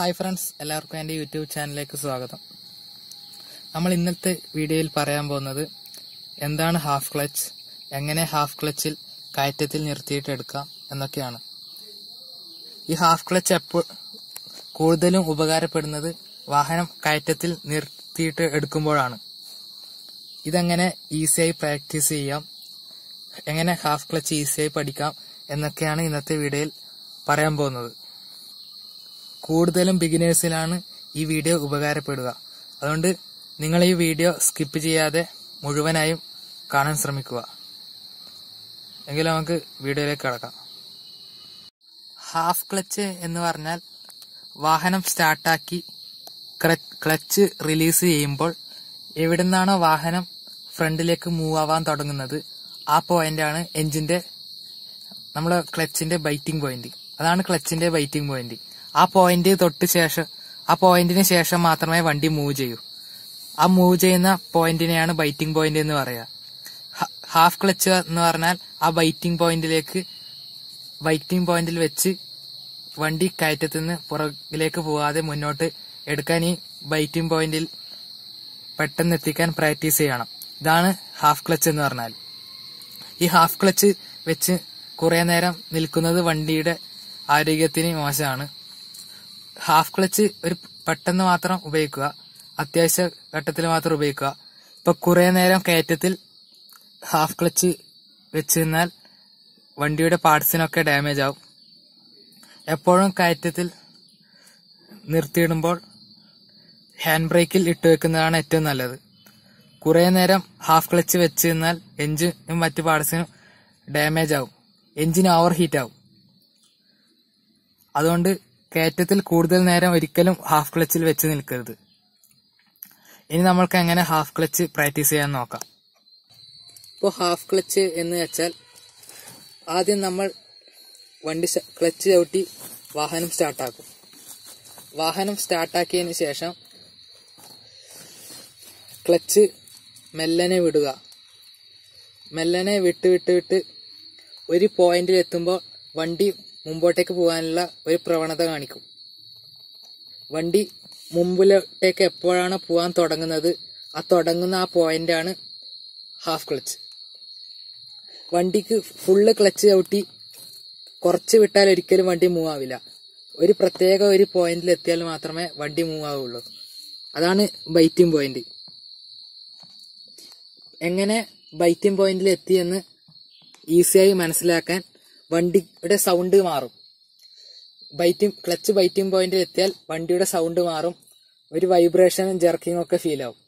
hi friends എല്ലാവർക്കും എൻ്റെ YouTube ചാനലിലേക്ക് സ്വാഗതം നമ്മൾ ഇന്നത്തെ വീഡിയോയിൽ പറയാൻ പോകുന്നത് എന്താണ് ഹാഫ് ക്ലച്ച് എങ്ങനെ ഹാഫ് ക്ലച്ചിൽ കയറ്റത്തിൽ നിർത്തിയിട്ട് എടുക്കാം എന്നൊക്കെയാണ് ഈ ഹാഫ് ക്ലച്ച് എപ്പോൾ കൂടുതലും ഉപകാരപ്പെടുന്നത് വാഹനം കയറ്റത്തിൽ നിർത്തിയിട്ട് എടുക്കുമ്പോഴാണ് ഇതെങ്ങനെ ഈസിയായി പ്രാക്ടീസ് ചെയ്യാം എങ്ങനെ ഹാഫ് ക്ലച്ച് ഈസിയായി പഠിക്കാം എന്നൊക്കെയാണ് ഇന്നത്തെ വീഡിയോയിൽ പറയാൻ പോകുന്നത് കൂടുതലും ബിഗിനേഴ്സിലാണ് ഈ വീഡിയോ ഉപകാരപ്പെടുക അതുകൊണ്ട് നിങ്ങൾ ഈ വീഡിയോ സ്കിപ്പ് ചെയ്യാതെ മുഴുവനായും കാണാൻ ശ്രമിക്കുക എങ്കിൽ നമുക്ക് വീഡിയോയിലേക്ക് കടക്കാം ഹാഫ് ക്ലച്ച് എന്ന് പറഞ്ഞാൽ വാഹനം സ്റ്റാർട്ടാക്കി ക്ലച്ച് റിലീസ് ചെയ്യുമ്പോൾ എവിടുന്നാണോ വാഹനം ഫ്രണ്ടിലേക്ക് മൂവ് ആവാൻ തുടങ്ങുന്നത് ആ പോയിന്റാണ് എഞ്ചിന്റെ നമ്മുടെ ക്ലച്ചിന്റെ ബൈറ്റിംഗ് പോയിന്റ് അതാണ് ക്ലച്ചിന്റെ ബൈറ്റിംഗ് പോയിന്റ് ആ പോയിന്റ് തൊട്ട് ശേഷം ആ പോയിന്റിന് ശേഷം മാത്രമേ വണ്ടി മൂവ് ചെയ്യൂ ആ മൂവ് ചെയ്യുന്ന പോയിന്റിനെയാണ് ബൈറ്റിംഗ് പോയിന്റ് എന്ന് പറയുക ഹാഫ് ക്ലച്ച് എന്ന് പറഞ്ഞാൽ ആ ബൈറ്റിംഗ് പോയിന്റിലേക്ക് ബൈറ്റിംഗ് പോയിന്റിൽ വെച്ച് വണ്ടി കയറ്റത്തിൽ നിന്ന് പുറകിലേക്ക് പോകാതെ മുന്നോട്ട് എടുക്കാൻ ഈ ബൈറ്റിംഗ് പോയിന്റിൽ പെട്ടെന്ന് എത്തിക്കാൻ പ്രാക്ടീസ് ചെയ്യണം ഇതാണ് ഹാഫ് ക്ലച്ച് എന്ന് പറഞ്ഞാൽ ഈ ഹാഫ് ക്ലച്ച് വെച്ച് കുറെ നേരം നിൽക്കുന്നത് വണ്ടിയുടെ ആരോഗ്യത്തിന് മോശമാണ് ഹാഫ് ക്ലച്ച് ഒരു പെട്ടെന്ന് മാത്രം ഉപയോഗിക്കുക അത്യാവശ്യ ഘട്ടത്തിൽ മാത്രം ഉപയോഗിക്കുക ഇപ്പൊ കുറെ നേരം കയറ്റത്തിൽ ഹാഫ് ക്ലച്ച് വെച്ച് നിന്നാൽ വണ്ടിയുടെ പാർട്സിനൊക്കെ ഡാമേജ് ആവും എപ്പോഴും കയറ്റത്തിൽ നിർത്തിയിടുമ്പോൾ ഹാൻഡ് ബ്രേക്കിൽ ഇട്ട് വെക്കുന്നതാണ് ഏറ്റവും നല്ലത് കുറെ നേരം ഹാഫ് ക്ലച്ച് വെച്ച് നിന്നാൽ എഞ്ചിനും മറ്റു പാർട്സിനും ഡാമേജ് ആവും എഞ്ചിൻ ഓവർ ഹീറ്റ് ആവും അതുകൊണ്ട് കയറ്റത്തിൽ കൂടുതൽ നേരം ഒരിക്കലും ഹാഫ് ക്ലച്ചിൽ വെച്ച് നിൽക്കരുത് ഇനി നമ്മൾക്ക് എങ്ങനെ ഹാഫ് ക്ലച്ച് പ്രാക്ടീസ് ചെയ്യാൻ നോക്കാം ഇപ്പോൾ ഹാഫ് ക്ലച്ച് എന്ന് വെച്ചാൽ ആദ്യം നമ്മൾ വണ്ടി ക്ലച്ച് ചവിട്ടി വാഹനം സ്റ്റാർട്ടാക്കും വാഹനം സ്റ്റാർട്ടാക്കിയതിന് ശേഷം ക്ലച്ച് മെല്ലനെ വിടുക മെല്ലനെ വിട്ട് വിട്ട് വിട്ട് ഒരു പോയിന്റിൽ എത്തുമ്പോൾ വണ്ടി മുമ്പോട്ടേക്ക് പോകാനുള്ള ഒരു പ്രവണത കാണിക്കും വണ്ടി മുമ്പിലോട്ടേക്ക് എപ്പോഴാണ് പോകാൻ തുടങ്ങുന്നത് ആ തുടങ്ങുന്ന ആ പോയിന്റാണ് ഹാഫ് ക്ലച്ച് വണ്ടിക്ക് ഫുള്ള് ക്ലച്ച് ചവിട്ടി കുറച്ച് വിട്ടാൽ ഒരിക്കലും വണ്ടി മൂവ് ആവില്ല ഒരു പ്രത്യേക ഒരു പോയിന്റിൽ എത്തിയാൽ മാത്രമേ വണ്ടി മൂവ് ആവുള്ളൂ അതാണ് ബൈറ്റിംഗ് പോയിന്റ് എങ്ങനെ ബൈറ്റിംഗ് പോയിന്റിൽ എത്തിയെന്ന് ഈസിയായി മനസ്സിലാക്കാൻ വണ്ടിയുടെ സൗണ്ട് മാറും ബൈറ്റിംഗ് ക്ലച്ച് ബൈറ്റിംഗ് പോയിന്റിൽ എത്തിയാൽ വണ്ടിയുടെ സൗണ്ട് മാറും ഒരു വൈബ്രേഷനും ജെർക്കിങ്ങും ഒക്കെ ഫീൽ ആവും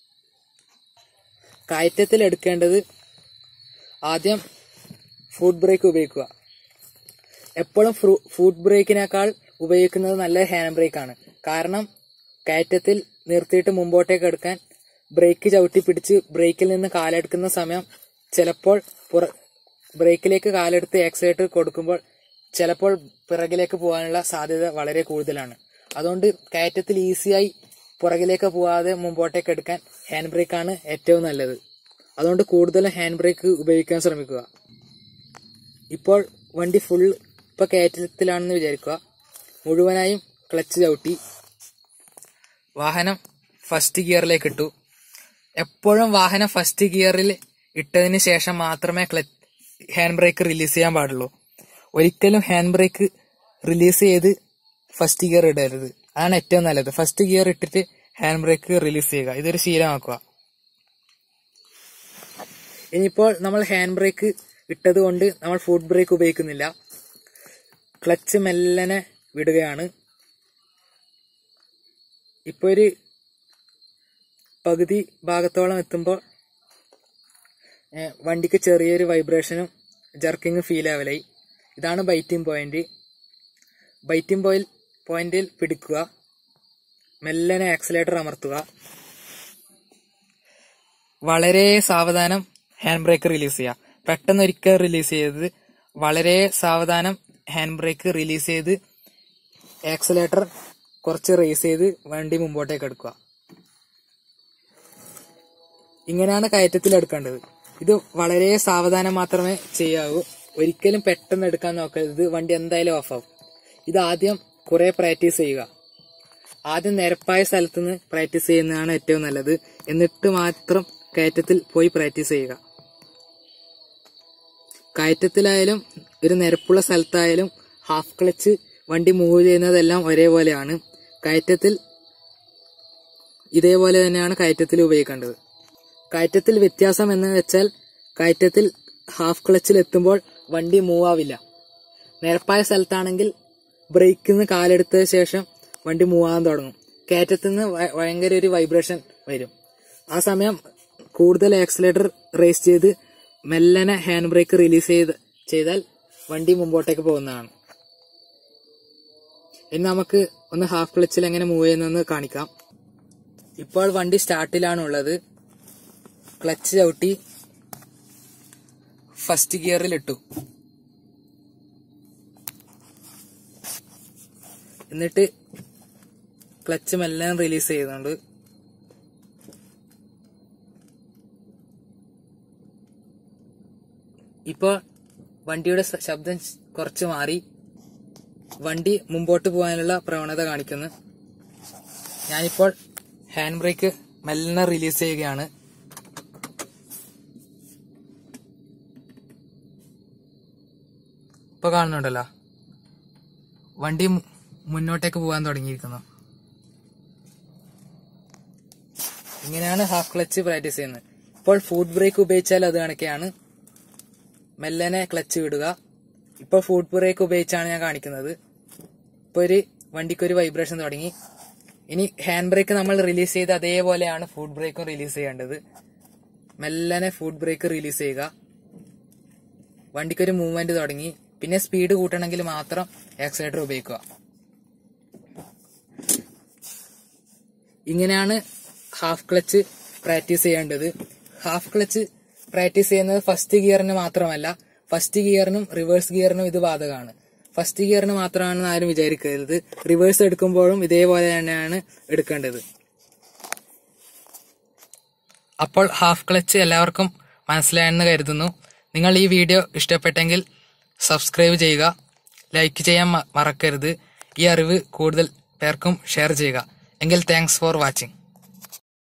കയറ്റത്തിൽ എടുക്കേണ്ടത് ആദ്യം ഫുഡ് ബ്രേക്ക് ഉപയോഗിക്കുക എപ്പോഴും ഫുഡ് ബ്രേക്കിനേക്കാൾ ഉപയോഗിക്കുന്നത് നല്ല ഹാൻഡ് ബ്രേക്ക് ആണ് കാരണം കയറ്റത്തിൽ നിർത്തിയിട്ട് മുമ്പോട്ടേക്ക് എടുക്കാൻ ബ്രേക്ക് ചവിട്ടി പിടിച്ച് ബ്രേക്കിൽ നിന്ന് കാലെടുക്കുന്ന സമയം ചിലപ്പോൾ പുറ ബ്രേക്കിലേക്ക് കാലെടുത്ത് ആക്സിലേറ്റർ കൊടുക്കുമ്പോൾ ചിലപ്പോൾ പിറകിലേക്ക് പോകാനുള്ള സാധ്യത വളരെ കൂടുതലാണ് അതുകൊണ്ട് കയറ്റത്തിൽ ഈസിയായി പുറകിലേക്ക് പോകാതെ മുമ്പോട്ടേക്ക് എടുക്കാൻ ഹാൻഡ് ബ്രേക്ക് ആണ് ഏറ്റവും നല്ലത് അതുകൊണ്ട് കൂടുതലും ഹാൻഡ് ബ്രേക്ക് ഉപയോഗിക്കാൻ ശ്രമിക്കുക ഇപ്പോൾ വണ്ടി ഫുൾ ഇപ്പൊ കയറ്റത്തിലാണെന്ന് വിചാരിക്കുക മുഴുവനായും ക്ലച്ച് ചവിട്ടി വാഹനം ഫസ്റ്റ് ഗിയറിലേക്ക് ഇട്ടു എപ്പോഴും വാഹനം ഫസ്റ്റ് ഗിയറിൽ ഇട്ടതിന് ശേഷം മാത്രമേ ക്ലച്ച് ഹാൻഡ് ബ്രേക്ക് റിലീസ് ചെയ്യാൻ പാടുള്ളൂ ഒരിക്കലും ഹാൻഡ് ബ്രേക്ക് റിലീസ് ചെയ്ത് ഫസ്റ്റ് ഗിയർ ഇടരുത് അതാണ് ഏറ്റവും നല്ലത് ഫസ്റ്റ് ഗിയർ ഇട്ടിട്ട് ഹാൻഡ് ബ്രേക്ക് റിലീസ് ചെയ്യുക ഇതൊരു ശീലമാക്കുക ഇനിയിപ്പോൾ നമ്മൾ ഹാൻഡ് ബ്രേക്ക് ഇട്ടത് കൊണ്ട് നമ്മൾ ഫുഡ് ബ്രേക്ക് ഉപയോഗിക്കുന്നില്ല ക്ലച്ച് മെല്ലനെ വിടുകയാണ് ഇപ്പൊ ഒരു പകുതി ഭാഗത്തോളം എത്തുമ്പോൾ വണ്ടിക്ക് ചെറിയൊരു വൈബ്രേഷനും ജർക്കിങ്ങും ഫീൽ ആവലായി ഇതാണ് ബൈറ്റിംഗ് പോയിന്റ് ബൈറ്റിംഗ് പോയിൽ പോയിന്റിൽ പിടിക്കുക മെല്ലനെ ആക്സിലേറ്റർ അമർത്തുക വളരെ സാവധാനം ഹാൻഡ് ബ്രേക്ക് റിലീസ് ചെയ്യുക പെട്ടെന്ന് ഒരിക്കൽ റിലീസ് ചെയ്തത് വളരെ സാവധാനം ഹാൻഡ് ബ്രേക്ക് റിലീസ് ചെയ്ത് ആക്സിലേറ്റർ കുറച്ച് റേസ് ചെയ്ത് വണ്ടി മുമ്പോട്ടേക്ക് എടുക്കുക ഇങ്ങനെയാണ് കയറ്റത്തിൽ എടുക്കേണ്ടത് ഇത് വളരെ സാവധാനം മാത്രമേ ചെയ്യാവൂ ഒരിക്കലും പെട്ടെന്ന് എടുക്കാൻ നോക്കരുത് വണ്ടി എന്തായാലും ഓഫ് ആവും ഇത് ആദ്യം കുറെ പ്രാക്ടീസ് ചെയ്യുക ആദ്യം നിരപ്പായ സ്ഥലത്ത് നിന്ന് പ്രാക്ടീസ് ചെയ്യുന്നതാണ് ഏറ്റവും നല്ലത് എന്നിട്ട് മാത്രം കയറ്റത്തിൽ പോയി പ്രാക്ടീസ് ചെയ്യുക കയറ്റത്തിലായാലും ഒരു നിരപ്പുള്ള സ്ഥലത്തായാലും ഹാഫ് ക്ലച്ച് വണ്ടി മൂവ് ചെയ്യുന്നതെല്ലാം ഒരേപോലെയാണ് കയറ്റത്തിൽ ഇതേപോലെ തന്നെയാണ് കയറ്റത്തിൽ ഉപയോഗിക്കേണ്ടത് കയറ്റത്തിൽ വ്യത്യാസം എന്ന് വെച്ചാൽ കയറ്റത്തിൽ ഹാഫ് ക്ലച്ചിൽ എത്തുമ്പോൾ വണ്ടി മൂവ് ആവില്ല നിരപ്പായ സ്ഥലത്താണെങ്കിൽ ബ്രേക്കിൽ നിന്ന് കാലെടുത്ത ശേഷം വണ്ടി മൂവ് ആകാൻ തുടങ്ങും കയറ്റത്തിൽ നിന്ന് ഭ- ഭയങ്കര ഒരു വൈബ്രേഷൻ വരും ആ സമയം കൂടുതൽ ആക്സിലേറ്റർ റേസ് ചെയ്ത് മെല്ലനെ ഹാൻഡ് ബ്രേക്ക് റിലീസ് ചെയ്ത് ചെയ്താൽ വണ്ടി മുമ്പോട്ടേക്ക് പോകുന്നതാണ് ഇനി നമുക്ക് ഒന്ന് ഹാഫ് ക്ലച്ചിൽ എങ്ങനെ മൂവ് ചെയ്യുന്നതെന്ന് കാണിക്കാം ഇപ്പോൾ വണ്ടി സ്റ്റാർട്ടിലാണ് ഉള്ളത് ക്ലച്ച് ചവിട്ടി ഫസ്റ്റ് ഗിയറിൽ ഇട്ടു എന്നിട്ട് ക്ലച്ച് മെല്ലെ റിലീസ് ചെയ്യുന്നുണ്ട് ഇപ്പോൾ വണ്ടിയുടെ സ- ശബ്ദം കുറച്ച് മാറി വണ്ടി മുമ്പോട്ട് പോകാനുള്ള പ്രവണത കാണിക്കുന്നു ഞാനിപ്പോൾ ഹാൻഡ് ബ്രേക്ക് മെല്ലെ റിലീസ് ചെയ്യുകയാണ് ഇപ്പൊ കാണുന്നുണ്ടല്ലോ വണ്ടി മു- മുന്നോട്ടേക്ക് പോകാൻ തുടങ്ങിയിരിക്കുന്നു ഇങ്ങനെയാണ് ഹാഫ് ക്ലച്ച് പ്രാക്ടീസ് ചെയ്യുന്നത് ഇപ്പോൾ ഫുഡ് ബ്രേക്ക് ഉപയോഗിച്ചാൽ അത് കണക്കെയാണ് മെല്ലനെ ക്ലച്ച് വിടുക ഇപ്പോൾ ഫുഡ് ബ്രേക്ക് ഉപയോഗിച്ചാണ് ഞാൻ കാണിക്കുന്നത് ഇപ്പോൾ ഒരു വണ്ടിക്ക് ഒരു വൈബ്രേഷൻ തുടങ്ങി ഇനി ഹാൻഡ് ബ്രേക്ക് നമ്മൾ റിലീസ് ചെയ്ത് അതേപോലെയാണ് ഫുഡ് ബ്രേക്കും റിലീസ് ചെയ്യേണ്ടത് മെല്ലനെ ഫുഡ് ബ്രേക്ക് റിലീസ് ചെയ്യുക വണ്ടിക്കൊരു മൂവ്മെന്റ് തുടങ്ങി പിന്നെ സ്പീഡ് കൂട്ടണമെങ്കിൽ മാത്രം ആക്സിലേറ്റർ ഉപയോഗിക്കുക ഇങ്ങനെയാണ് ഹാഫ് ക്ലച്ച് പ്രാക്ടീസ് ചെയ്യേണ്ടത് ഹാഫ് ക്ലച്ച് പ്രാക്ടീസ് ചെയ്യുന്നത് ഫസ്റ്റ് ഗിയറിന് മാത്രമല്ല ഫസ്റ്റ് ഗിയറിനും റിവേഴ്സ് ഗിയറിനും ഇത് ബാധകമാണ് ഫസ്റ്റ് ഗിയറിന് മാത്രമാണെന്ന് ആരും വിചാരിക്കരുത് റിവേഴ്സ് എടുക്കുമ്പോഴും ഇതേപോലെ തന്നെയാണ് എടുക്കേണ്ടത് അപ്പോൾ ഹാഫ് ക്ലച്ച് എല്ലാവർക്കും മനസ്സിലായെന്ന് കരുതുന്നു നിങ്ങൾ ഈ വീഡിയോ ഇഷ്ടപ്പെട്ടെങ്കിൽ സബ്സ്ക്രൈബ് ചെയ്യുക ലൈക്ക് ചെയ്യാൻ മ- മറക്കരുത് ഈ അറിവ് കൂടുതൽ പേർക്കും ഷെയർ ചെയ്യുക എങ്കിൽ താങ്ക്സ് ഫോർ വാച്ചിങ്